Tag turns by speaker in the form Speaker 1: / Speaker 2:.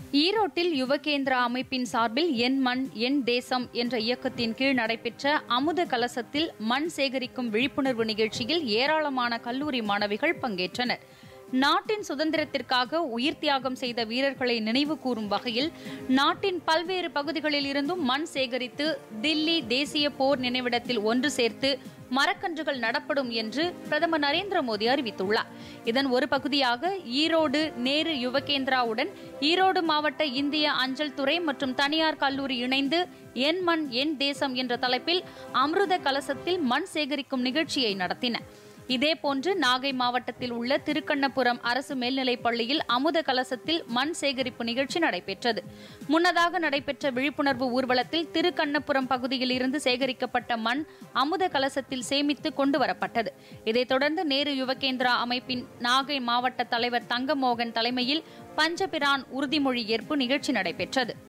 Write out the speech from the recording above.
Speaker 1: ஈரோட்டில் யுவகேந்திரா அமைப்பின் சார்பில் என் மண் என் தேசம் என்ற இயக்கத்தின் கீழ் நடைபெற்ற அமுத கலசத்தில் மண் சேகரிக்கும் விழிப்புணர்வு நிகழ்ச்சியில் ஏராளமான கல்லூரி மாணவிகள் பங்கேற்றனர் நாட்டின் சுதந்திரத்திற்காக உயிர் தியாகம் செய்த வீரர்களை நினைவு கூறும் வகையில் நாட்டின் பல்வேறு பகுதிகளில் இருந்தும் மண் சேகரித்து தில்லி தேசிய போர் நினைவிடத்தில் ஒன்று சேர்த்து மரக்கன்றுகள் நடப்படும் என்று பிரதமர் நரேந்திர மோடி அறிவித்துள்ளார் இதன் ஒரு பகுதியாக ஈரோடு நேரு யுவகேந்திராவுடன் ஈரோடு மாவட்ட இந்திய அஞ்சல் துறை மற்றும் தனியார் கல்லூரி இணைந்து என் மண் என் தேசம் என்ற தலைப்பில் அமிர்த கலசத்தில் மண் சேகரிக்கும் நிகழ்ச்சியை நடத்தின இதேபோன்று நாகை மாவட்டத்தில் உள்ள திருக்கண்ணபுரம் அரசு மேல்நிலைப் பள்ளியில் அமுத கலசத்தில் மண் சேகரிப்பு நிகழ்ச்சி நடைபெற்றது முன்னதாக நடைபெற்ற விழிப்புணர்வு ஊர்வலத்தில் திருக்கண்ணபுரம் பகுதியில் இருந்து சேகரிக்கப்பட்ட மண் அமுத கலசத்தில் சேமித்து கொண்டு வரப்பட்டது இதைத் தொடர்ந்து நேரு யுவகேந்திரா அமைப்பின் நாகை மாவட்ட தலைவர் தங்கமோகன் தலைமையில் பஞ்சபிரான் உறுதிமொழி ஏற்பு நிகழ்ச்சி நடைபெற்றது